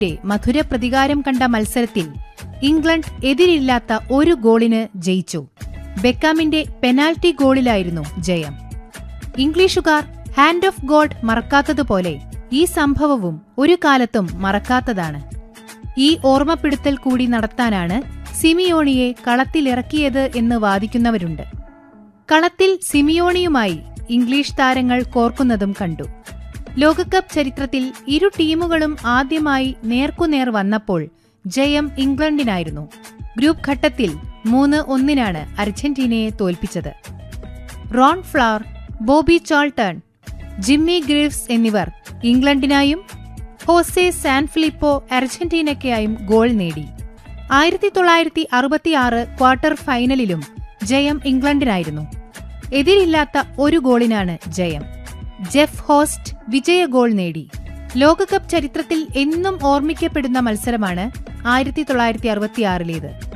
മധുര പ്രതികാരം കണ്ട മത്സരത്തിൽ ഇംഗ്ലണ്ട് എതിരില്ലാത്ത ഒരു ഗോളിന് ജയിച്ചു ബെക്കാമിന്റെ പെനാൽറ്റി ഗോളിലായിരുന്നു ജയം ഇംഗ്ലീഷുകാർ ഹാൻഡ് ഓഫ് ഗോഡ് മറക്കാത്തതുപോലെ ഈ സംഭവവും ഒരു കാലത്തും മറക്കാത്തതാണ് ഈ ഓർമ്മപ്പെടുത്തൽ കൂടി നടത്താനാണ് സിമിയോണിയെ കളത്തിലിറക്കിയത് എന്ന് വാദിക്കുന്നവരുണ്ട് കളത്തിൽ സിമിയോണിയുമായി ഇംഗ്ലീഷ് താരങ്ങൾ കോർക്കുന്നതും കണ്ടു ലോകകപ്പ് ചരിത്രത്തിൽ ഇരു ടീമുകളും ആദ്യമായി നേർക്കുനേർ വന്നപ്പോൾ ജയം ഇംഗ്ലണ്ടിനായിരുന്നു ഗ്രൂപ്പ് ഘട്ടത്തിൽ മൂന്ന് ഒന്നിനാണ് അർജന്റീനയെ തോൽപ്പിച്ചത് Ron Flowers Bobby Charlton Jimmy Greaves എന്നിവർ ഇംഗ്ലണ്ടിനായും ഹോസെ സാൻ ഫിലിപ്പോ അർജന്റീനയ്ക്കായും ഗോൾ നേടി ആയിരത്തി തൊള്ളായിരത്തി അറുപത്തിയാറ് ക്വാർട്ടർ ഫൈനലിലും ജയം ഇംഗ്ലണ്ടിനായിരുന്നു എതിരില്ലാത്ത ഒരു ഗോളിനാണ് ജയം ജെഫ് ഹോസ്റ്റ് വിജയ ഗോൾ നേടി ലോകകപ്പ് ചരിത്രത്തിൽ എന്നും ഓർമ്മിക്കപ്പെടുന്ന മത്സരമാണ് ആയിരത്തി തൊള്ളായിരത്തി അറുപത്തിയാറിലേത്